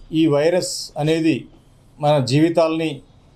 ఈ వైరస్ అనేది మన జీవితాల్ని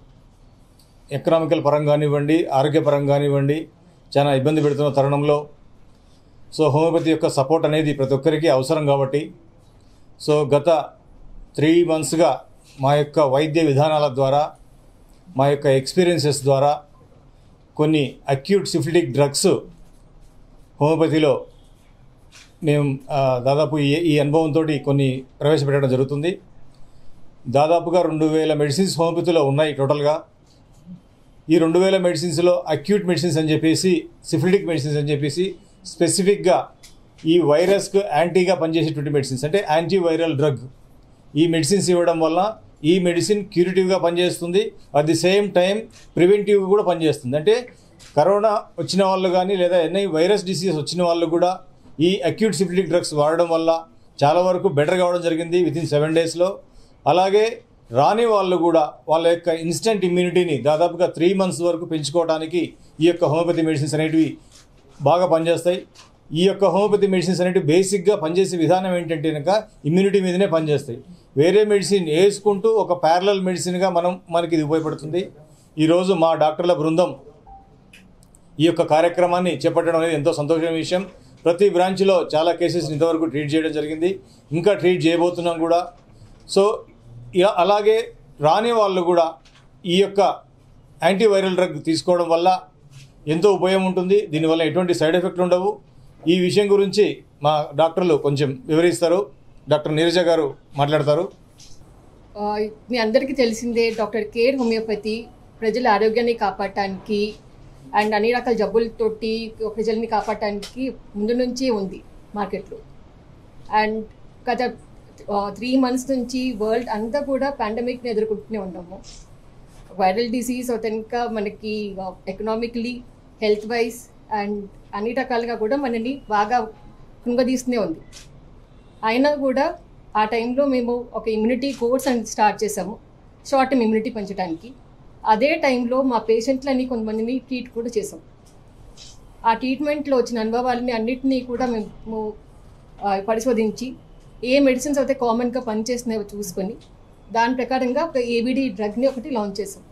ఎకనామికల్ పరంగా కానివ్వండి ఆరోగ్యపరంగా కానివ్వండి చాలా ఇబ్బంది పెడుతున్న తరుణంలో సో హోమియోపతి యొక్క సపోర్ట్ అనేది ప్రతి ఒక్కరికి అవసరం కాబట్టి సో గత త్రీ మంత్స్గా మా యొక్క వైద్య విధానాల ద్వారా మా యొక్క ఎక్స్పీరియన్సెస్ ద్వారా కొన్ని అక్యూట్ సిఫిలిటిక్ డ్రగ్స్ హోమియోపతిలో మేము ఆ, దాదాపు ఈ ఈ అనుభవంతో కొన్ని ప్రవేశపెట్టడం జరుగుతుంది దాదాపుగా రెండు వేల మెడిసిన్స్ హోమియోపతిలో ఉన్నాయి టోటల్గా ఈ రెండు వేల మెడిసిన్స్లో అక్యూట్ మెడిసిన్స్ అని చెప్పేసి సిఫిలిటిక్ మెడిసిన్స్ అని చెప్పేసి స్పెసిఫిక్గా ఈ వైరస్కు యాంటీగా పనిచేసేటువంటి మెడిసిన్స్ అంటే యాంటీ వైరల్ డ్రగ్ ఈ మెడిసిన్స్ ఇవ్వడం వల్ల ఈ మెడిసిన్ క్యూరిటివ్గా పనిచేస్తుంది at the same time preventive కూడా పనిచేస్తుంది అంటే కరోనా వచ్చిన వాళ్ళు కానీ లేదా ఎన్ని వైరస్ డిసీజ్ వచ్చిన వాళ్ళు కూడా ఈ అక్యూట్ సిఫిలిటిక్ డ్రగ్స్ వాడడం వల్ల చాలా వరకు బెటర్ కావడం జరిగింది విత్ ఇన్ సెవెన్ డేస్లో అలాగే రాని వాళ్ళు కూడా వాళ్ళ యొక్క ఇన్స్టెంట్ ఇమ్యూనిటీని దాదాపుగా త్రీ మంత్స్ వరకు పెంచుకోవడానికి ఈ యొక్క హోమియోపతి మెడిసిన్స్ అనేటివి బాగా పనిచేస్తాయి ఈ యొక్క హోమియోపతి మెడిసిన్స్ అనేటివి బేసిక్గా పనిచేసే విధానం ఏంటంటే కనుక ఇమ్యూనిటీ మీదనే పనిచేస్తాయి వేరే మెడిసిన్ వేసుకుంటూ ఒక ప్యారలల్ మెడిసిన్గా మనం మనకి ఇది ఉపయోగపడుతుంది ఈరోజు మా డాక్టర్ల బృందం ఈ యొక్క కార్యక్రమాన్ని చేపట్టడం అనేది ఎంతో సంతోషమైన విషయం ప్రతి బ్రాంచ్లో చాలా కేసెస్ ఇంతవరకు ట్రీట్ చేయడం జరిగింది ఇంకా ట్రీట్ చేయబోతున్నాం కూడా సో ఇ- అలాగే రాని వాళ్ళు కూడా ఈ యొక్క యాంటీవైరల్ డ్రగ్ తీసుకోవడం వల్ల ఎంతో ఉపయోగం ఉంటుంది దీనివల్ల ఎటువంటి సైడ్ ఎఫెక్ట్ ఉండవు ఈ విషయం గురించి మా డాక్టర్లు కొంచెం వివరిస్తారు డాక్టర్ నీరజ గారు మాట్లాడతారు ఆ, మీ అందరికీ తెలిసిందే డాక్టర్ కేర్ హోమియోపతి ప్రజల ఆరోగ్యాన్ని కాపాడటానికి అండ్ అన్ని రకాల జబ్బులతోటి ప్రజల్ని కాపాడటానికి ముందు నుంచి ఉంది మార్కెట్లో అండ్ గత త్రీ మంత్స్ నుంచి వరల్డ్ అంతా కూడా పాండమిక్ని ఎదుర్కొంటూనే ఉన్నాము వైరల్ డిసీజ్ ఇంకా మనకి ఎకనామికలీ హెల్త్ వైజ్ అండ్ అన్ని రకాలుగా కూడా మనని బాగా కృంగదీస్తూనే ఉంది అయినా కూడా ఆ టైంలో మేము ఒక ఇమ్యూనిటీ కోర్స్ అని స్టార్ట్ చేసాము షార్ట్ టర్మ్ ఇమ్యూనిటీ పెంచడానికి అదే టైంలో మా పేషెంట్లని కొంతమందిని ట్రీట్ కూడా చేసాం ఆ ట్రీట్మెంట్లో వచ్చిన అనుభవాలని అన్నిటినీ కూడా మేము ఆ, పరిశోధించి ఏ మెడిసిన్స్ అయితే కామన్గా పనిచేస్తున్నాయో చూసుకొని దాని ప్రకారంగా ఒక ఏబిడి డ్రగ్ని ఒకటి లాంచ్ చేసాం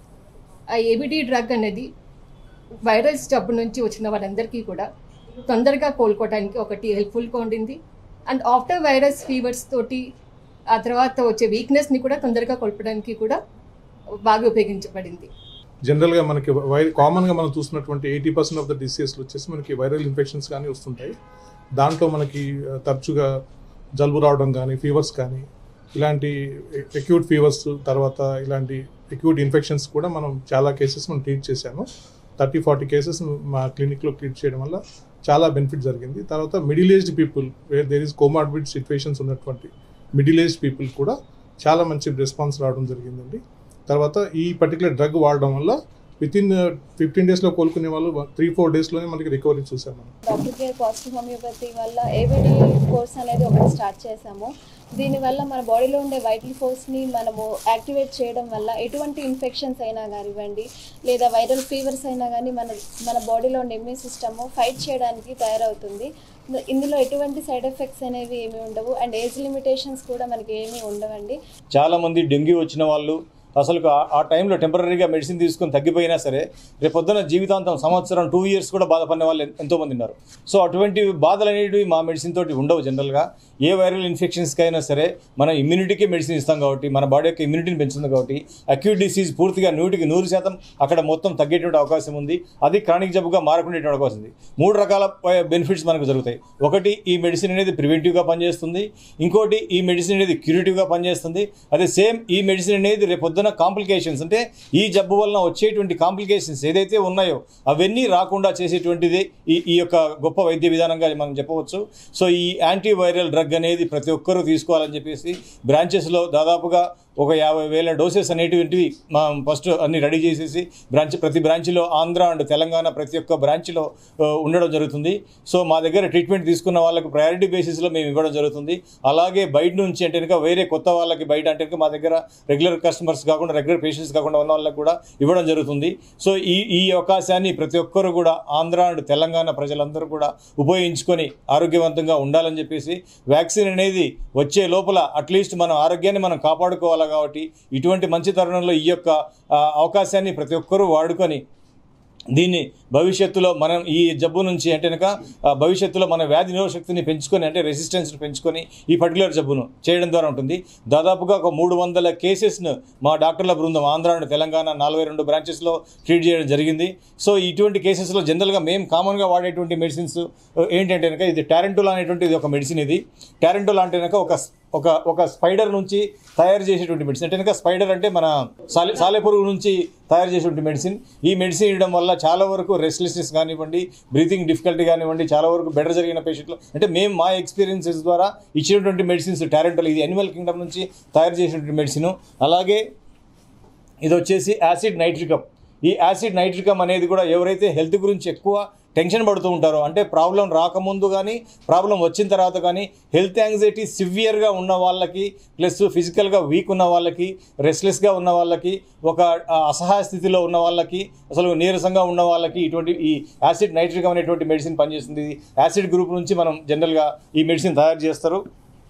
ఆ ఏబిడి డ్రగ్ అనేది వైరస్ జబ్బు నుంచి వచ్చిన వాళ్ళందరికీ కూడా తొందరగా కోలుకోవడానికి ఒకటి హెల్ప్ఫుల్గా ఉండింది అండ్ ఆఫ్టర్ వైరస్ ఫీవర్స్ తోటి ఆ తర్వాత వచ్చే వీక్నెస్ని కూడా తొందరగా కోల్పడానికి కూడా బాగా ఉపయోగించబడింది జనరల్గా మనకి వై కామన్గా మనం చూస్తున్నటువంటి ఎయిటీ పర్సెంట్ ఆఫ్ ద డిసీజెస్లు వచ్చేసి మనకి వైరల్ ఇన్ఫెక్షన్స్ కానీ వస్తుంటాయి దాంట్లో మనకి ఆ, తరచుగా జలుబు రావడం కానీ ఫీవర్స్ కానీ ఇలాంటి అక్యూట్ ఫీవర్స్ తర్వాత ఇలాంటి అక్యూట్ ఇన్ఫెక్షన్స్ కూడా మనం చాలా కేసెస్ మనం ట్రీట్ చేశాము థర్టీ ఫార్టీ కేసెస్ మా క్లినిక్లో ట్రీట్ చేయడం వల్ల చాలా బెనిఫిట్ జరిగింది తర్వాత middle aged people where there is comorbid situations ఉన్నటువంటి మిడిల్ ఏజ్డ్ పీపుల్ కూడా చాలా మంచి రెస్పాన్స్ రావడం జరిగిందండి తర్వాత ఈ పర్టికులర్ డ్రగ్ వాడడం వల్ల విత్ ఇన్ ఫిఫ్టీన్ డేస్లో కోలుకునే వాళ్ళు త్రీ ఫోర్ డేస్లోనే మనకి రికవరీ చూసాం మనం డాక్టర్ కేర్ పాజిటివ్ హోమియోపతి వల్ల ఏబిడి కోర్స్ అనేది ఒకటి స్టార్ట్ చేసాము దీనివల్ల మన బాడీలో ఉండే వైటల్ ఫోర్స్ని మనము యాక్టివేట్ చేయడం వల్ల ఎటువంటి ఇన్ఫెక్షన్స్ అయినా కానివ్వండి లేదా వైరల్ ఫీవర్స్ అయినా కానీ మన మన బాడీలో ఉండే ఇమ్యూన్ సిస్టమ్ ఫైట్ చేయడానికి తయారవుతుంది ఇందులో ఎటువంటి సైడ్ ఎఫెక్ట్స్ అనేవి ఏమీ ఉండవు అండ్ ఏజ్ లిమిటేషన్స్ కూడా మనకి ఏమీ ఉండవండి చాలామంది డెంగ్యూ వచ్చిన వాళ్ళు అసలు ఆ- ఆ టైంలో టెంపరీగా మెడిసిన్ తీసుకొని తగ్గిపోయినా సరే రేపొద్దున జీవితాంతం సంవత్సరం టూ ఇయర్స్ కూడా బాధపడిన వాళ్ళు ఎన్- ఎంతోమంది ఉన్నారు సో అటువంటి బాధలు అనేటివి మా మెడిసిన్ తోటి ఉండవు జనరల్గా ఏ వైరల్ ఇన్ఫెక్షన్స్కి అయినా సరే మన ఇమ్యూనిటీకి మెడిసిన్ ఇస్తాం కాబట్టి మన బాడీ యొక్క ఇమ్యూనిటీని పెంచుతుంది కాబట్టి అక్యూట్ డిసీజ్ పూర్తిగా నూటికి నూరు శాతం అక్కడ మొత్తం తగ్గేటువంటి అవకాశం ఉంది అది క్రానిక్ జబ్బుగా మారకుండా అవకాశం ఉంది మూడు రకాల బెనిఫిట్స్ మనకు జరుగుతాయి ఒకటి ఈ మెడిసిన్ అనేది ప్రివెంటివ్గా పనిచేస్తుంది ఇంకోటి ఈ మెడిసిన్ అనేది క్యూరిటివ్గా పనిచేస్తుంది అదే సేమ్ ఈ మెడిసిన్ అనేది రేపొద్దున కాంప్లికేషన్స్ అంటే ఈ జబ్బు వలన వచ్చేటువంటి కాంప్లికేషన్స్ ఏదైతే ఉన్నాయో అవన్నీ రాకుండా చేసేటువంటిది ఈ ఈ యొక్క గొప్ప వైద్య విధానంగా మనం చెప్పవచ్చు సో ఈ యాంటీవైరల్ డ్రగ్ అనేది ప్రతి ఒక్కరూ తీసుకోవాలని చెప్పేసి బ్రాంచెస్లో దాదాపుగా ఒక యాభై వేల డోసెస్ అనేటువంటివి మా ఫస్ట్ అన్ని రెడీ చేసేసి బ్రాంచ్ ప్రతి బ్రాంచ్లో ఆంధ్ర అండ్ తెలంగాణ ప్రతి ఒక్క బ్రాంచ్లో ఆ, ఉండడం జరుగుతుంది సో మా దగ్గర ట్రీట్మెంట్ తీసుకున్న వాళ్ళకి ప్రయారిటీ బేసిస్లో మేము ఇవ్వడం జరుగుతుంది అలాగే బయట నుంచి అంటే కనుక వేరే కొత్త వాళ్ళకి బయట అంటే కనుక మా దగ్గర రెగ్యులర్ కస్టమర్స్ కాకుండా రెగ్యులర్ పేషెంట్స్ కాకుండా ఉన్న వాళ్ళకి కూడా ఇవ్వడం జరుగుతుంది సో ఈ ఈ అవకాశాన్ని ప్రతి ఒక్కరు కూడా ఆంధ్ర అండ్ తెలంగాణ ప్రజలందరూ కూడా ఉపయోగించుకొని ఆరోగ్యవంతంగా ఉండాలని చెప్పేసి వ్యాక్సిన్ అనేది వచ్చే లోపల అట్లీస్ట్ మన ఆరోగ్యాన్ని మనం కాపాడుకోవాలి కాబట్టి ఇటువంటి మంచి తరుణంలో ఈ యొక్క ఆ, అవకాశాన్ని ప్రతి ఒక్కరూ వాడుకొని దీన్ని భవిష్యత్తులో మనం ఈ జబ్బు నుంచి అంటే కనుక ఆ, భవిష్యత్తులో మన వ్యాధి నిరోధక శక్తిని పెంచుకొని అంటే రెసిస్టెన్స్ని పెంచుకొని ఈ పర్టికులర్ జబ్బును చేయడం ద్వారా ఉంటుంది దాదాపుగా ఒక మూడు వందల కేసెస్ను మా డాక్టర్ల బృందం ఆంధ్ర అండ్ తెలంగాణ నలభై రెండు బ్రాంచెస్లో ట్రీట్ చేయడం జరిగింది సో ఇటువంటి కేసెస్లో జనరల్గా మేము కామన్గా వాడేటువంటి మెడిసిన్స్ ఏంటంటే కనుక ఇది టారెంటోల్ అనేటువంటిది ఒక మెడిసిన్ ఇది టారెంటోల్ అంటే కనుక ఒక ఒక ఒక స్పైడర్ నుంచి తయారు చేసేటువంటి మెడిసిన్ అంటే కనుక స్పైడర్ అంటే మన సాలె సాలెపురుగు నుంచి తయారు చేసేటువంటి మెడిసిన్ ఈ మెడిసిన్ ఇవ్వడం వల్ల చాలా వరకు రెస్ట్లెస్నెస్ కానివ్వండి బ్రీతింగ్ డిఫికల్టీ కానివ్వండి చాలా వరకు బెటర్ జరిగిన పేషెంట్లు అంటే మేము మా ఎక్స్పీరియన్సెస్ ద్వారా ఇచ్చినటువంటి మెడిసిన్స్ టారెంటల్ ఇది అనిమల్ కింగ్డమ్ నుంచి తయారు చేసినటువంటి మెడిసిన్ అలాగే ఇది వచ్చేసి యాసిడ్ నైట్రికమ్ ఈ యాసిడ్ నైట్రికమ్ అనేది కూడా ఎవరైతే హెల్త్ గురించి ఎక్కువ టెన్షన్ పడుతూ ఉంటారో అంటే ప్రాబ్లం రాకముందు కానీ ప్రాబ్లం వచ్చిన తర్వాత కానీ హెల్త్ యాంగ్జైటీ సివియర్గా ఉన్న వాళ్ళకి ప్లస్ ఫిజికల్గా వీక్ ఉన్న వాళ్ళకి రెస్ట్లెస్గా ఉన్న వాళ్ళకి ఒక ఆ, అసహాయ స్థితిలో ఉన్న వాళ్ళకి అసలు నీరసంగా ఉన్న వాళ్ళకి ఇటువంటి ఈ యాసిడ్ నైట్రికమ్ అనేటువంటి మెడిసిన్ పనిచేస్తుంది ఇది యాసిడ్ గ్రూప్ నుంచి మనం జనరల్గా ఈ మెడిసిన్ తయారు చేస్తారు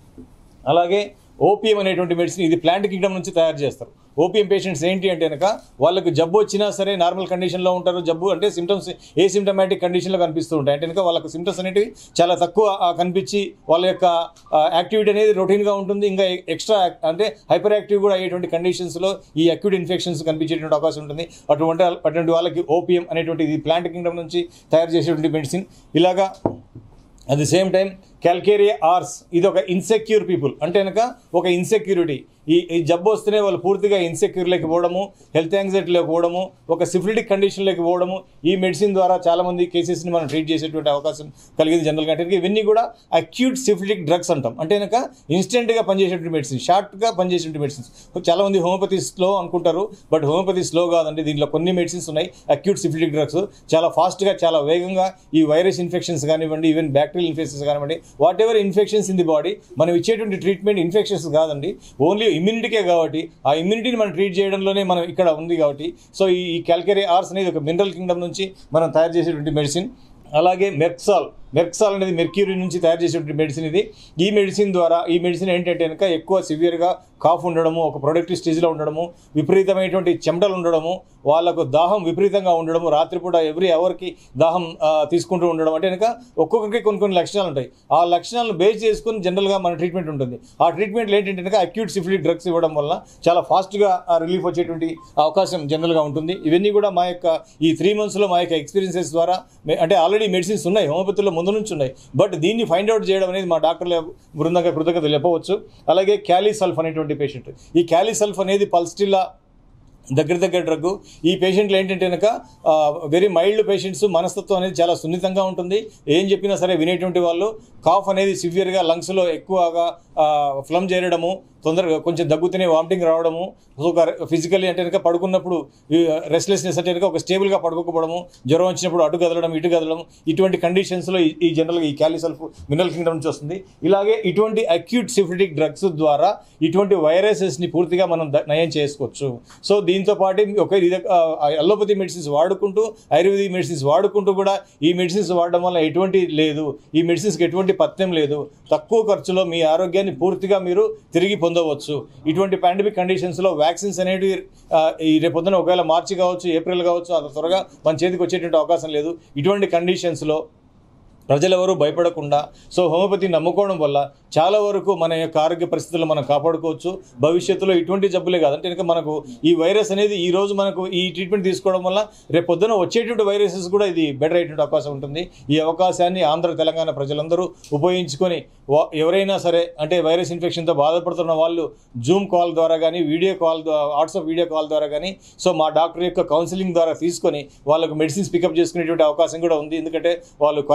అలాగే ఓపిఎం అనేటువంటి మెడిసిన్ ఇది ప్లాంట్ కింగ్డమ్ నుంచి తయారు చేస్తారు ఓపిఎం పేషెంట్స్ ఏంటి అంటే కనుక వాళ్ళకి జబ్బు వచ్చినా సరే నార్మల్ కండిషన్లో ఉంటారు జబ్బు అంటే సిమ్టమ్స్ ఏ సిమ్టమాటిక్ కండిషన్లో కనిపిస్తూ ఉంటాయి అంటే కనుక వాళ్ళకి సిమ్టమ్స్ అనేటివి చాలా తక్కువ ఆ, కనిపించి వాళ్ళ యొక్క యాక్టివిటీ అనేది రొటీన్గా ఉంటుంది ఇంకా ఎక్స్ట్రా అంటే హైపర్ యాక్టివ్ కూడా అయ్యేటువంటి కండిషన్స్లో ఈ అక్యూట్ ఇన్ఫెక్షన్స్ కనిపించేటువంటి అవకాశం ఉంటుంది అటువంటి అటువంటి వాళ్ళకి ఓపిఎం అనేటువంటి ఇది ప్లాంట్ కింగ్డమ్ నుంచి తయారు చేసేటువంటి మెడిసిన్ ఇలాగా at the same time calcarea ars ఇది ఒక ఇన్సెక్యూర్ పీపుల్ అంటే కనుక ఒక ఇన్సెక్యూరిటీ ఈ ఈ జబ్బు వస్తేనే వాళ్ళు పూర్తిగా ఇన్సెక్యూర్లోకి పోవడము హెల్త్ యాంగ్జైటీలోకి పోవడము ఒక సిఫిలిటిక్ కండిషన్లోకి పోవడము ఈ మెడిసిన్ ద్వారా చాలామంది కేసెస్ని మనం ట్రీట్ చేసేటువంటి అవకాశం కలిగింది జనరల్గా అంటే ఇవన్నీ కూడా అక్యూట్ సిఫిలిటిక్ డ్రగ్స్ అంటాం అంటే కనుక ఇన్స్టెంట్గా పనిచేసేటువంటి మెడిసిన్ షార్ట్గా పనిచేసేటువంటి మెడిసిన్స్ చాలామంది హోమియోపతి స్లో అనుకుంటారు బట్ హోమియోపతి స్లో కాదండి దీంట్లో కొన్ని మెడిసిన్స్ ఉన్నాయి అక్యూట్ సిఫిలిటిక్ డ్రగ్స్ చాలా ఫాస్ట్గా చాలా వేగంగా ఈ వైరస్ ఇన్ఫెక్షన్స్ కానివ్వండి ఈవెన్ బ్యాక్టీరియల్ ఇన్ఫెక్షన్స్ కానివ్వండి whatever infections in the body మనం ఇచ్చేటువంటి ట్రీట్మెంట్ ఇన్ఫెక్షన్స్ కాదండి ఓన్లీ ఇమ్యూనిటీకే కాబట్టి ఆ ఇమ్యూనిటీని మనం ట్రీట్ చేయడంలోనే మనం ఇక్కడ ఉంది కాబట్టి సో ఈ ఈ క్యాల్కరీ ఆర్స్ అనేది ఒక మినరల్ కింగ్డమ్ నుంచి మనం తయారు చేసేటువంటి మెడిసిన్ అలాగే మెర్క్సాల్ మెర్క్సాల్ అనేది మెర్క్యూరీ నుంచి తయారు చేసేటువంటి మెడిసిన్ ఇది ఈ మెడిసిన్ ద్వారా ఈ మెడిసిన్ ఏంటంటే కనుక ఎక్కువ సివియర్గా కాఫ్ ఉండడము ఒక ప్రొడక్టివ్ స్టేజ్లో ఉండడము విపరీతమైనటువంటి చెమటలు ఉండడము వాళ్ళకు దాహం విపరీతంగా ఉండడము రాత్రిపూట ఎవ్రీ అవర్కి దాహం ఆ, తీసుకుంటూ ఉండడం అంటే కనుక ఒక్కొక్కరికి కొన్ని కొన్ని లక్షణాలు ఉంటాయి ఆ లక్షణాలను బేస్ చేసుకుని జనరల్గా మన ట్రీట్మెంట్ ఉంటుంది ఆ ట్రీట్మెంట్లో ఏంటంటే కనుక అక్యూట్ సిఫిలిక్ డ్రగ్స్ ఇవ్వడం వల్ల చాలా ఫాస్ట్గా రిలీఫ్ వచ్చేటువంటి అవకాశం జనరల్గా ఉంటుంది ఇవన్నీ కూడా మా యొక్క ఈ త్రీ మంత్స్లో మా యొక్క ఎక్స్పీరియన్సెస్ ద్వారా మే- అంటే ఆల్రెడీ మెడిసిన్స్ ఉన్నాయి హోమియోపతిలో ముందు నుంచి ఉన్నాయి బట్ దీన్ని ఫైండ్ అవుట్ చేయడం అనేది మా డాక్టర్ల బృందంగా కృతజ్ఞతలు చెప్పవచ్చు అలాగే క్యాలీసల్ఫ్ అనేటువంటి పేషెంట్ ఈ క్యాలీసల్ఫ్ అనేది పల్స్టిల్లా దగ్గర దగ్గర డ్రగ్ ఈ పేషెంట్లు ఏంటంటే కనుక వెరీ మైల్డ్ పేషెంట్స్ మనస్తత్వం అనేది చాలా సున్నితంగా ఉంటుంది ఏం చెప్పినా సరే వినేటువంటి వాళ్ళు కాఫ్ అనేది సివియర్గా లంగ్స్లో ఎక్కువగా ఫ్లమ్ చేరడము తొందరగా కొంచెం దగ్గుతూనే వామిటింగ్ రావడము ఒక ఫిజికల్లీ అంటే కనుక పడుకున్నప్పుడు రెస్ట్లెస్నెస్ అంటే కనుక ఒక స్టేబుల్గా పడుకోకపోవడము జ్వరం వచ్చినప్పుడు అటు కదలడం ఇటు కదలడం ఇటువంటి కండిషన్స్లో ఈ- ఈ జనరల్గా ఈ క్యాలిసల్ఫ్ మినరల్ కింగ్డమ్ నుంచి వస్తుంది ఇలాగే ఇటువంటి అక్యూట్ సిఫిలిటిక్ డ్రగ్స్ ద్వారా ఇటువంటి వైరసెస్ని పూర్తిగా మనం ద- నయం చేసుకోవచ్చు సో దీంతో పాటు ఒక ఇది అల్లోపతి మెడిసిన్స్ వాడుకుంటూ ఆయుర్వేదిక్ మెడిసిన్స్ వాడుకుంటూ కూడా ఈ మెడిసిన్స్ వాడడం వల్ల ఎటువంటి లేదు ఈ మెడిసిన్స్కి ఎటువంటి పథ్యం లేదు తక్కువ ఖర్చులో మీ ఆరోగ్యాన్ని పూర్తిగా మీరు తిరిగి పొందవచ్చు ఇటువంటి పాండమిక్ కండిషన్స్లో వ్యాక్సిన్స్ అనేవి ఆ, ఈ రేపొద్దున ఒకవేళ మార్చి కావచ్చు ఏప్రిల్ కావచ్చు అంత త్వరగా మన చేతికి వచ్చేటువంటి అవకాశం లేదు ఇటువంటి కండిషన్స్లో ప్రజలెవరూ భయపడకుండా సో హోమియోపతి నమ్ముకోవడం వల్ల చాలా వరకు మన యొక్క ఆరోగ్య పరిస్థితులను మనం కాపాడుకోవచ్చు భవిష్యత్తులో ఇటువంటి జబ్బులే కాదు అంటే కనుక మనకు ఈ వైరస్ అనేది ఈ రోజు మనకు ఈ ట్రీట్మెంట్ తీసుకోవడం వల్ల రేపు పొద్దున వచ్చేటువంటి వైరసెస్ కూడా ఇది బెటర్ అయ్యేటువంటి అవకాశం ఉంటుంది ఈ అవకాశాన్ని ఆంధ్ర తెలంగాణ ప్రజలందరూ ఉపయోగించుకొని వా- ఎవరైనా సరే అంటే వైరస్ ఇన్ఫెక్షన్తో బాధపడుతున్న వాళ్ళు జూమ్ కాల్ ద్వారా కానీ video call WhatsApp video call ద్వారా కానీ సో మా డాక్టర్ యొక్క కౌన్సిలింగ్ ద్వారా తీసుకొని వాళ్ళకు మెడిసిన్స్ పికప్ చేసుకునేటువంటి అవకాశం కూడా ఉంది ఎందుకంటే వాళ్ళు క్వారంటైన్లో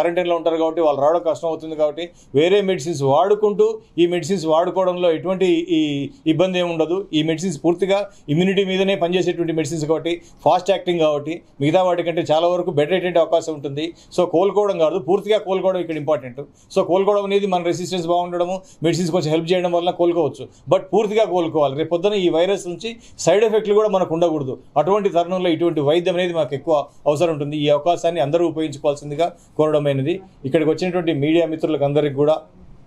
ఉంటారు కాబట్టి వాళ్ళు రావడం కష్టం అవుతుంది కాబట్టి వేరే మెడిసిన్స్ వాడుకుంటూ ఈ మెడిసిన్స్ వాడుకోవడంలో ఎటువంటి ఈ ఇబ్బంది ఏమి ఉండదు ఈ మెడిసిన్స్ పూర్తిగా ఇమ్యూనిటీ మీదనే పనిచేసేటువంటి మెడిసిన్స్ కాబట్టి ఫాస్ట్ యాక్టింగ్ కాబట్టి మిగతా వాటి కంటే చాలా వరకు బెటర్ అయ్యేటువంటి అవకాశం ఉంటుంది సో కోలుకోవడం కాదు పూర్తిగా కోలుకోవడం ఇక్కడ ఇంపార్టెంట్ సో కోలుకోవడం అనేది మన రెసిస్టెన్స్ బాగుండడము మెడిసిన్స్ కొంచెం హెల్ప్ చేయడం వల్ల కోలుకోవచ్చు బట్ పూర్తిగా కోలుకోవాలి రేపు పొద్దున ఈ వైరస్ నుంచి సైడ్ ఎఫెక్ట్లు కూడా మనకు ఉండకూడదు అటువంటి తరుణంలో ఇటువంటి వైద్యం అనేది మనకు ఎక్కువ అవసరం ఉంటుంది ఈ అవకాశాన్ని అందరూ ఉపయోగించుకోవాల్సిందిగా కోరడమైనది ఇక్కడికి వచ్చినటువంటి మీడియా మిత్రులకు అందరికీ కూడా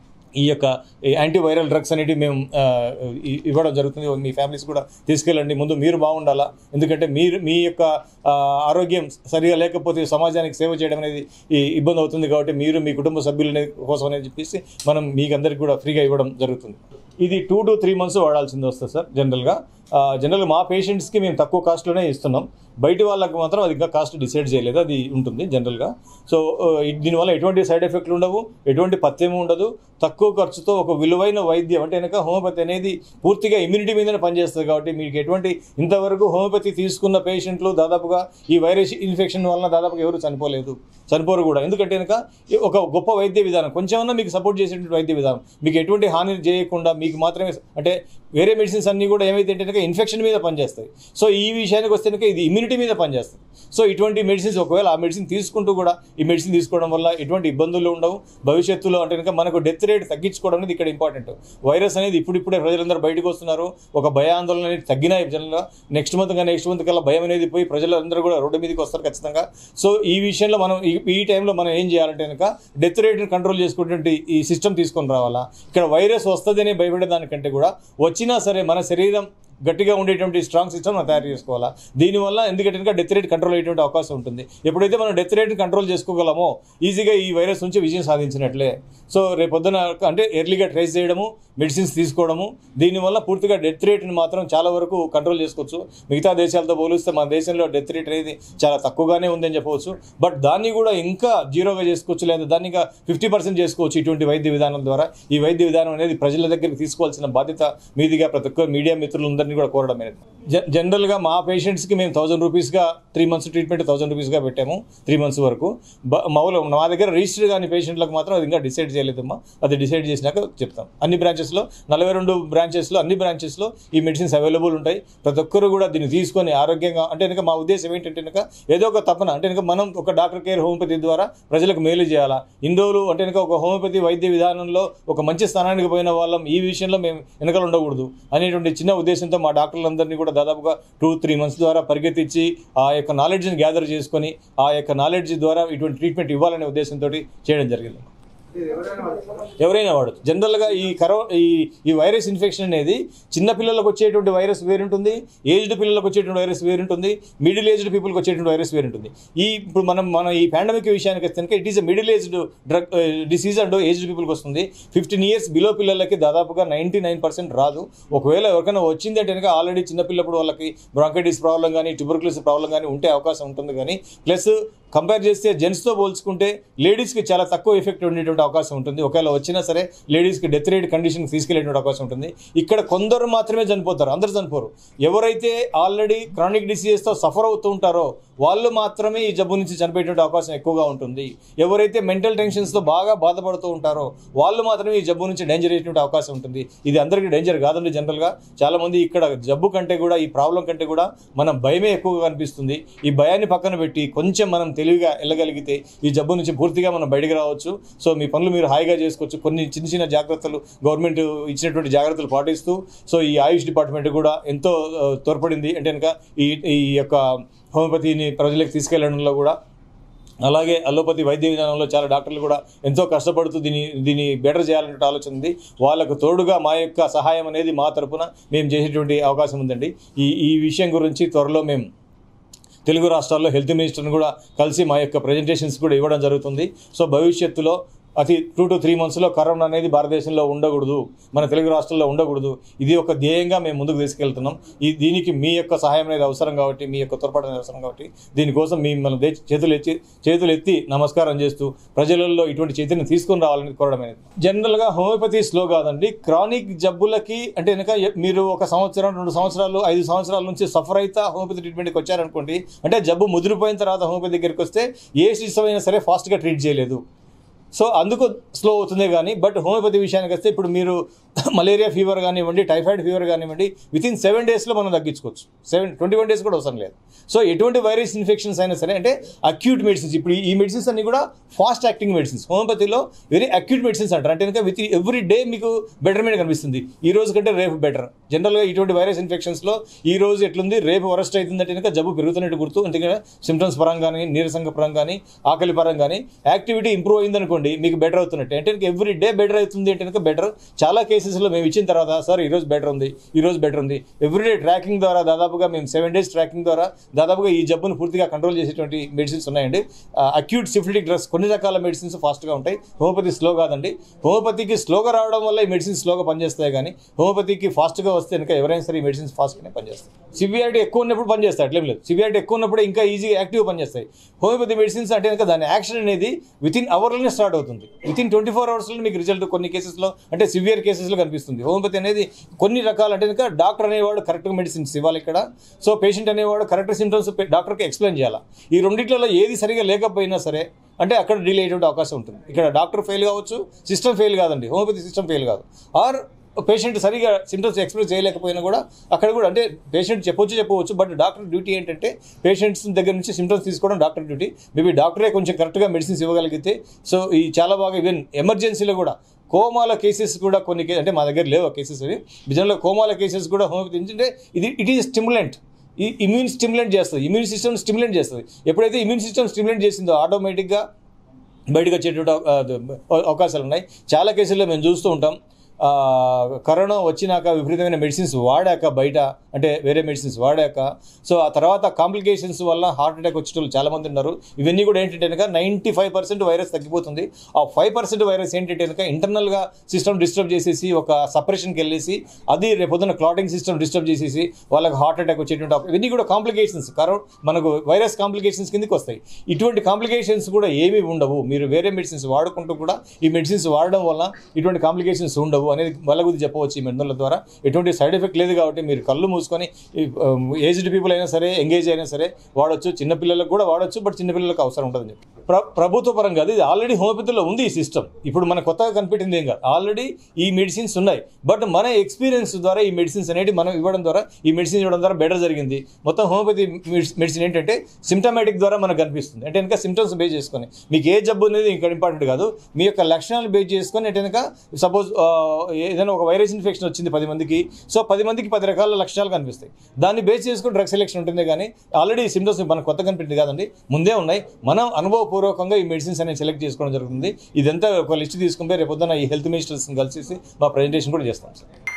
ఈ యొక్క ఈ యాంటీవైరల్ డ్రగ్స్ అనేవి మేము ఆ, ఇ- ఇవ్వడం జరుగుతుంది మీ ఫ్యామిలీస్ కూడా తీసుకెళ్ళండి ముందు మీరు బాగుండాలా ఎందుకంటే మీరు మీ యొక్క ఆ, ఆరోగ్యం సరిగా లేకపోతే సమాజానికి సేవ చేయడం అనేది ఈ ఇబ్బంది అవుతుంది కాబట్టి మీరు మీ కుటుంబ సభ్యుల అనేది- కోసం అనేది చెప్పేసి మనం మీకు అందరికి కూడా ఫ్రీగా ఇవ్వడం జరుగుతుంది ఇది టూ టు త్రీ మంత్స్ వాడాల్సింది వస్తుంది సార్ జనరల్గా ఆ, జనరల్గా మా పేషెంట్స్కి మేము తక్కువ కాస్ట్లోనే ఇస్తున్నాం బయట వాళ్ళకి మాత్రం అది ఇంకా కాస్ట్ డిసైడ్ చేయలేదు అది ఉంటుంది జనరల్గా సో ఆ, ఇ- దీనివల్ల ఎటువంటి సైడ్ ఎఫెక్ట్లు ఉండవు ఎటువంటి పత్యము ఉండదు తక్కువ ఖర్చుతో ఒక విలువైన వైద్యం అంటే కనుక హోమియోపతి అనేది పూర్తిగా ఇమ్యూనిటీ మీదనే పనిచేస్తుంది కాబట్టి మీకు ఎటువంటి ఇంతవరకు హోమియోపతి తీసుకున్న పేషెంట్లు దాదాపుగా ఈ వైరస్ ఇన్ఫెక్షన్ వలన దాదాపుగా ఎవరు చనిపోలేదు చనిపోరు కూడా ఎందుకంటే కనుక ఈ ఒక గొప్ప వైద్య విధానం కొంచెమన్నా మీకు సపోర్ట్ చేసేటువంటి వైద్య విధానం మీకు ఎటువంటి హాని చేయకుండా మీకు మాత్రమే అంటే వేరే మెడిసిన్స్ అన్నీ కూడా ఏమైతే అంటే కనుక ఇన్ఫెక్షన్ మీద పనిచేస్తాయి సో ఈ విషయానికి వస్తే కనుక ఇది ఇమ్యూనిటీ మీద పనిచేస్తుంది సో ఇటువంటి మెడిసిన్స్ ఒకవేళ ఆ మెడిసిన్ తీసుకుంటూ కూడా ఈ మెడిసిన్ తీసుకోవడం వల్ల ఎటువంటి ఇబ్బందులు ఉండవు భవిష్యత్తులో అంటే కనుక మనకు డెత్ రేట్ తగ్గించుకోవడం అనేది ఇక్కడ ఇంపార్టెంట్ వైరస్ అనేది ఇప్పుడిప్పుడే ప్రజలందరూ బయటకు వస్తున్నారు ఒక భయాందోళన అనేది తగ్గినాయి జనంలో నెక్స్ట్ మంత్ కానీ నెక్స్ట్ మంత్ కల్లా భయం అనేది పోయి ప్రజలందరూ కూడా రోడ్డు మీదకి వస్తారు ఖచ్చితంగా సో ఈ విషయంలో మనం ఈ- ఈ టైంలో మనం ఏం చేయాలంటే కనుక డెత్ రేట్ని కంట్రోల్ చేసుకునేటువంటి ఈ సిస్టమ్ తీసుకొని రావాలా ఇక్కడ వైరస్ వస్తుందని భయపడే దానికంటే కూడా వచ్చినా సరే మన శరీరం గట్టిగా ఉండేటువంటి స్ట్రాంగ్ సిస్టమ్ మనం తయారు చేసుకోవాలా దీనివల్ల ఎందుకంటే కనుక డెత్ రేట్ కంట్రోల్ అయ్యేటువంటి అవకాశం ఉంటుంది ఎప్పుడైతే మనం డెత్ రేట్ని కంట్రోల్ చేసుకోగలమో ఈజీగా ఈ వైరస్ నుంచి విజయం సాధించినట్లే సో రేపొద్దున అంటే ఎర్లీగా ట్రేస్ చేయడము మెడిసిన్స్ తీసుకోవడము దీనివల్ల పూర్తిగా డెత్ రేట్ని మాత్రం చాలా వరకు కంట్రోల్ చేసుకోవచ్చు మిగతా దేశాలతో పోలిస్తే మన దేశంలో డెత్ రేట్ అనేది చాలా తక్కువగానే ఉందని చెప్పవచ్చు బట్ దాన్ని కూడా ఇంకా జీరోగా చేసుకోవచ్చు లేదా దాన్ని ఇంకా ఫిఫ్టీ పర్సెంట్ చేసుకోవచ్చు ఇటువంటి వైద్య విధానం ద్వారా ఈ వైద్య విధానం అనేది ప్రజల దగ్గరికి తీసుకోవాల్సిన బాధ్యత మీదిగా ప్రతి ఒక్క మీడియా మిత్రులందరినీ కూడా కోరడం అనేది జ- జనరల్గా మా పేషెంట్స్కి మేము థౌసండ్ రూపీస్గా త్రీ మంత్స్ ట్రీట్మెంట్ థౌసండ్ రూపీస్గా పెట్టాము త్రీ మంత్స్ వరకు బ- మామూలు మా దగ్గర రిజిస్టర్ కాని పేషెంట్లకు మాత్రం అది ఇంకా డిసైడ్ చేయలేదమ్మా అది డిసైడ్ చేసినాక చెప్తాం అన్ని బ్రాంచెస్లో నలభై రెండు బ్రాంచెస్లో అన్ని బ్రాంచెస్లో ఈ మెడిసిన్స్ అవైలబుల్ ఉంటాయి ప్రతి ఒక్కరు కూడా దీన్ని తీసుకొని ఆరోగ్యంగా అంటే కనుక మా ఉద్దేశం ఏంటంటే కనుక ఏదో ఒక తపన అంటే కనుక మనం ఒక డాక్టర్ కేర్ హోమియోపతి ద్వారా ప్రజలకు మేలు చేయాలా ఇన్ని రోజులు అంటే కనుక ఒక హోమియోపతి వైద్య విధానంలో ఒక మంచి స్థానానికి పోయిన వాళ్ళం ఈ విషయంలో మేము వెనకాల ఉండకూడదు అనేటువంటి చిన్న ఉద్దేశంతో మా డాక్టర్లందరినీ కూడా దాదాపుగా టూ త్రీ మంత్స్ ద్వారా పరిగెత్తించి ఆ యొక్క నాలెడ్జ్ని గ్యాదర్ చేసుకొని ఆ యొక్క నాలెడ్జ్ ద్వారా ఇటువంటి ట్రీట్మెంట్ ఇవ్వాలనే ఉద్దేశంతో చేయడం జరిగింది ఎవరైనా వాడచ్చు జనరల్గా ఈ కరో ఈ ఈ వైరస్ ఇన్ఫెక్షన్ అనేది చిన్న పిల్లలకు వచ్చేటువంటి వైరస్ వేరుంటుంది ఏజ్డ్ పిల్లలకు వచ్చేటువంటి వైరస్ వేరుంటుంది మిడిల్ ఏజ్డ్ పీపుల్కి వచ్చేటువంటి వైరస్ వేరుంటుంది ఈ ఇప్పుడు మనం మన ఈ పాండమిక్ విషయానికి వస్తే కనుక it is middle aged drug disease and aged పీపుల్కి వస్తుంది ఫిఫ్టీన్ ఇయర్స్ బిలో పిల్లలకి దాదాపుగా నైంటీ నైన్ పర్సెంట్ రాదు ఒకవేళ ఎవరికైనా వచ్చింది అంటే కనుక ఆల్రెడీ చిన్నపిల్లప్పుడు వాళ్ళకి బ్రాంకైటిస్ ప్రాబ్లం కానీ ట్యూబర్క్యులస్ ప్రాబ్లం కానీ ఉంటే అవకాశం ఉంటుంది కానీ ప్లస్ కంపేర్ చేస్తే జెంట్స్తో పోల్చుకుంటే లేడీస్కి చాలా తక్కువ ఎఫెక్ట్ ఉండేటువంటి అవకాశం ఉంటుంది ఒకవేళ వచ్చినా సరే లేడీస్కి డెత్ రేట్ కండిషన్కి తీసుకెళ్లేటువంటి అవకాశం ఉంటుంది ఇక్కడ కొందరు మాత్రమే చనిపోతారు అందరు చనిపోరు ఎవరైతే ఆల్రెడీ క్రానిక్ డిసీజెస్తో సఫర్ అవుతూ ఉంటారో వాళ్ళు మాత్రమే ఈ జబ్బు నుంచి చనిపోయేటువంటి అవకాశం ఎక్కువగా ఉంటుంది ఎవరైతే మెంటల్ టెన్షన్స్తో బాగా బాధపడుతూ ఉంటారో వాళ్ళు మాత్రమే ఈ జబ్బు నుంచి డేంజర్ అయ్యేటువంటి అవకాశం ఉంటుంది ఇది అందరికీ డేంజర్ కాదండి జనరల్గా చాలామంది ఇక్కడ జబ్బు కంటే కూడా ఈ ప్రాబ్లం కంటే కూడా మనం భయమే ఎక్కువగా కనిపిస్తుంది ఈ భయాన్ని పక్కన పెట్టి కొంచెం మనం తెలివిగా వెళ్ళగలిగితే ఈ జబ్బు నుంచి పూర్తిగా మనం బయటకు రావచ్చు సో మీ పనులు మీరు హాయిగా చేసుకోవచ్చు కొన్ని చిన్న చిన్న జాగ్రత్తలు గవర్నమెంట్ ఇచ్చినటువంటి జాగ్రత్తలు పాటిస్తూ సో ఈ ఆయుష్ డిపార్ట్మెంట్ కూడా ఎంతో ఆ, తోడ్పడింది అంటే కనుక ఈ ఈ యొక్క హోమియోపతిని ప్రజలకు తీసుకెళ్లడంలో కూడా అలాగే అలోపతి వైద్య విధానంలో చాలా డాక్టర్లు కూడా ఎంతో కష్టపడుతూ దీన్ని దీన్ని బెటర్ చేయాలనే ఆలోచన ఉంది వాళ్ళకు తోడుగా మా యొక్క సహాయం అనేది మా తరపున మేము చేసేటువంటి అవకాశం ఉందండి ఈ ఈ విషయం గురించి త్వరలో మేము తెలుగు రాష్ట్రాల్లో హెల్త్ మినిస్టర్ని కూడా కలిసి మా యొక్క ప్రజెంటేషన్స్ కూడా ఇవ్వడం జరుగుతుంది సో భవిష్యత్తులో అతి టూ టు త్రీ మంత్స్లో కరోనా అనేది భారతదేశంలో ఉండకూడదు మన తెలుగు రాష్ట్రాల్లో ఉండకూడదు ఇది ఒక ధ్యేయంగా మేము ముందుకు తీసుకెళ్తున్నాం ఈ దీనికి మీ యొక్క సహాయం అనేది అవసరం కాబట్టి మీ యొక్క తోడ్పాటు అనేది అవసరం కాబట్టి దీనికోసం మీ మన దే- చేతులు ఎత్తి చేతులు ఎత్తి నమస్కారం చేస్తూ ప్రజలలో ఇటువంటి చైతన్యం తీసుకొని రావాలని కోరడం అనేది జనరల్గా హోమియోపతి స్లో కాదండి క్రానిక్ జబ్బులకి అంటే కనుక ఎ- మీరు ఒక సంవత్సరం రెండు సంవత్సరాలు ఐదు సంవత్సరాల నుంచి సఫర్ అయితే హోమియోపతి ట్రీట్మెంట్కి వచ్చారనుకోండి అంటే జబ్బు ముదిరిపోయిన తర్వాత హోమియోపతి దగ్గరికి వస్తే ఏ సిస్టమ్ అయినా సరే ఫాస్ట్గా ట్రీట్ చేయలేదు సో అందుకు స్లో అవుతుందే కానీ బట్ హోమియోపతి విషయానికి వస్తే ఇప్పుడు మీరు మలేరియా ఫీవర్ కానివ్వండి టైఫాయిడ్ ఫీవర్ కానివ్వండి విత్ ఇన్ సెవెన్ డేస్లో మనం తగ్గించుకోవచ్చు సెవెన్ ట్వంటీ వన్ డేస్ కూడా అవసరం లేదు సో ఎటువంటి వైరస్ ఇన్ఫెక్షన్స్ అయినా సరే అంటే అక్యూట్ మెడిసిన్స్ ఇప్పుడు ఈ మెడిసిన్స్ అన్ని కూడా ఫాస్ట్ యాక్టింగ్ మెడిసిన్స్ హోమియోపతిలో వెరీ అక్యూట్ మెడిసిన్స్ అంటారు అంటే కనుక విత్ ఎవ్రీ డే మీకు బెటర్మెంట్ కనిపిస్తుంది ఈ రోజు కంటే రేపు బెటర్ జనరల్గా ఇటువంటి వైరస్ ఇన్ఫెక్షన్స్లో ఈ రోజు ఎట్లుంది రేపు వరస్ట్ అవుతుందంటే కనుక జబ్బు పెరుగుతున్నట్టు గుర్తు ఎందుకంటే సిమ్టమ్స్ పరంగా కానీ నీరసంగ పరంగా కానీ ఆకలి పరంగా కానీ యాక్టివిటీ ఇంప్రూవ్ అయిందనుకోండి మీకు బెటర్ అవుతున్నట్టు అంటే కనుక ఎవ్రీ డే బెటర్ అవుతుంది అంటే కనుక బెటర్ చాలా కేసెస్లో మేము ఇచ్చిన తర్వాత సార్ ఈ రోజు బెటర్ ఉంది ఈ రోజు బెటర్ ఉంది ఎవ్రీడే ట్రాకింగ్ ద్వారా దాదాపుగా మేము సెవెన్ డేస్ ట్రాకింగ్ ద్వారా దాదాపుగా ఈ జబ్బును పూర్తిగా కంట్రోల్ చేసేటువంటి మెడిసిన్స్ ఉన్నాయండి అక్యూట్ సిఫిలిటిక్ డ్రగ్స్ కొన్ని రకాల మెడిసిన్స్ ఫాస్ట్గా ఉంటాయి హోమియోపతి స్లో కాదండి హోమియోపతికి స్లోగా రావడం వల్ల ఈ మెడిసిన్స్ స్లోగా పనిచేస్తాయి కానీ హోమియోపతికి ఫాస్ట్గా వస్తే కనుక ఎవరైనా సరే ఈ మెడిసిన్స్ ఫాస్ట్గానే పనిచేస్తాయి సివియారిటీ ఎక్కువ ఉన్నప్పుడు పనిచేస్తాయి అట్లేం లేదు సివియారిటీ ఎక్కువ ఉన్నప్పుడు ఇంకా ఈజీగా యాక్టివ్ పనిచేస్తాయి హోమియోపతి మెడిసిన్స్ అంటే కనుక దాని యాక్షన్ అనేది విత్ ఇన్ అవర్లోనే స్టార్ట్ అవుతుంది విత్ ఇన్ ట్వంటీ ఫోర్ అవర్స్లో మీకు రిజల్ట్ కొన్ని కేసెస్లో అంటే సివియర్ కేసెస్లో కనిపిస్తుంది హోమియోపతి అనేది కొన్ని రకాలు అంటే కనుక డాక్టర్ అనేవాడు కరెక్ట్గా మెడిసిన్స్ ఇవ్వాలి ఇక్కడ సో పేషెంట్ అనేవాడు కరెక్ట్ సిమ్టమ్స్ డాక్టర్కి ఎక్స్ప్లెయిన్ చేయాలి ఈ రెండిట్లలో ఏది సరిగా లేకపోయినా సరే అంటే అక్కడ డిలే అయ్యేటువంటి అవకాశం ఉంటుంది ఇక్కడ డాక్టర్ ఫెయిల్ కావచ్చు సిస్టమ్ ఫెయిల్ కాదండి హోమియోపతి సిస్టమ్ ఫెయిల్ కాదు ఆర్ పేషెంట్ సరిగా సిమ్టమ్స్ ఎక్స్ప్రెస్ చేయలేకపోయినా కూడా అక్కడ కూడా అంటే పేషెంట్ చెప్పొచ్చు చెప్పవచ్చు బట్ డాక్టర్ డ్యూటీ ఏంటంటే పేషెంట్స్ దగ్గర నుంచి సిమ్టమ్స్ తీసుకోవడం డాక్టర్ డ్యూటీ మేబీ డాక్టరే కొంచెం కరెక్ట్గా మెడిసిన్స్ ఇవ్వగలిగితే సో ఈ చాలా బాగా ఈవెన్ ఎమర్జెన్సీలో కూడా కోమాల కేసెస్ కూడా కొన్ని కే- అంటే మా దగ్గర లేవు ఆ కేసెస్ అవి నిజంలో కోమాల కేసెస్ కూడా హోమియోపతి ఎందుకంటే ఇది ఇట్ ఈస్ స్టిమ్యులెంట్ ఈ ఇమ్యూన్ స్టిమ్యులేట్ చేస్తుంది ఇమ్యూన్ సిస్టమ్ స్టిమ్యులేట్ చేస్తుంది ఎప్పుడైతే ఇమ్యూన్ సిస్టమ్ స్టిమ్యులేట్ చేసిందో ఆటోమేటిక్గా బయటకు వచ్చేటువంటి అవ- ఆ, అవకాశాలు ఉన్నాయి చాలా కేసుల్లో మేము చూస్తూ ఉంటాం ఆ, కరోనా వచ్చినాక విపరీతమైన మెడిసిన్స్ వాడాక బయట అంటే వేరే మెడిసిన్స్ వాడాక సో ఆ తర్వాత కాంప్లికేషన్స్ వల్ల హార్ట్ అటాక్ వచ్చే వాళ్ళు చాలామంది ఉన్నారు ఇవన్నీ కూడా ఏంటంటే కనుక నైంటీ ఫైవ్ పర్సెంట్ వైరస్ తగ్గిపోతుంది ఆ ఫైవ్ పర్సెంట్ వైరస్ ఏంటంటే కనుక ఇంటర్నల్గా సిస్టమ్ డిస్టర్బ్ చేసేసి ఒక సపరేషన్కి వెళ్ళేసి అది రేపొద్దున క్లాటింగ్ సిస్టమ్ డిస్టర్బ్ చేసేసి వాళ్ళకి హార్ట్ అటాక్ వచ్చేటువంటి అవ- ఇవన్నీ కూడా కాంప్లికేషన్స్ కరోనా మనకు వైరస్ కాంప్లికేషన్స్ కిందకి వస్తాయి ఇటువంటి కాంప్లికేషన్స్ కూడా ఏమీ ఉండవు మీరు వేరే మెడిసిన్స్ వాడుకుంటూ కూడా ఈ మెడిసిన్స్ వాడడం వల్ల ఇటువంటి కాంప్లికేషన్స్ ఉండవు అనేది వాళ్ళ గురించి చెప్పవచ్చు ఈ మందుల ద్వారా ఎటువంటి సైడ్ ఎఫెక్ట్ లేదు కాబట్టి మీరు కళ్ళు మూసుకొని ఏజ్డ్ పీపుల్ అయినా సరే ఎంగేజ్ అయినా సరే వాడొచ్చు చిన్నపిల్లలకు కూడా వాడొచ్చు బట్ చిన్నపిల్లలకు అవసరం ఉంటుందని చెప్పి ప్ర ప్రభుత్వ పరంగా అది ఆల్రెడీ హోమియోపతిలో ఉంది ఈ సిస్టమ్ ఇప్పుడు మన కొత్తగా కనిపెట్టింది ఏం కాదు ఆల్రెడీ ఈ మెడిసిన్స్ ఉన్నాయి బట్ మన ఎక్స్పీరియన్స్ ద్వారా ఈ మెడిసిన్స్ అనేవి మనం ఇవ్వడం ద్వారా ఈ మెడిసిన్ ఇవ్వడం ద్వారా బెటర్ జరిగింది మొత్తం హోమియోపతి మెడిసిన్ ఏంటంటే సిమ్టమాటిక్ ద్వారా మనకు కనిపిస్తుంది అంటే కనుక సిమ్టమ్స్ బేస్ చేసుకొని మీకు ఏ జబ్బు అనేది ఇంకా ఇంపార్టెంట్ కాదు మీ యొక్క లక్షణాలు బేస్ చేసుకొని అంటే కనుక సపోజ్ ఏదైనా ఒక వైరస్ ఇన్ఫెక్షన్ వచ్చింది పది మందికి సో పది మందికి పది రకాల లక్షణాలు కనిపిస్తాయి దాన్ని బేస్ చేసుకుని డ్రగ్ సెలెక్షన్ ఉంటుంది కానీ ఆల్రెడీ సిమ్టమ్స్ మనకు కొత్త కనిపించింది కాదండి ముందే ఉన్నాయి మనం అనుభవపూర్వకంగా ఈ మెడిసిన్స్ అనేది సెలెక్ట్ చేసుకోవడం జరుగుతుంది ఇదంతా ఒక లిస్ట్ తీసుకుంటే రేపొద్దున ఈ హెల్త్ మినిస్టర్స్ని కలిసి మా ప్రజెంటేషన్ కూడా చేస్తాం సార్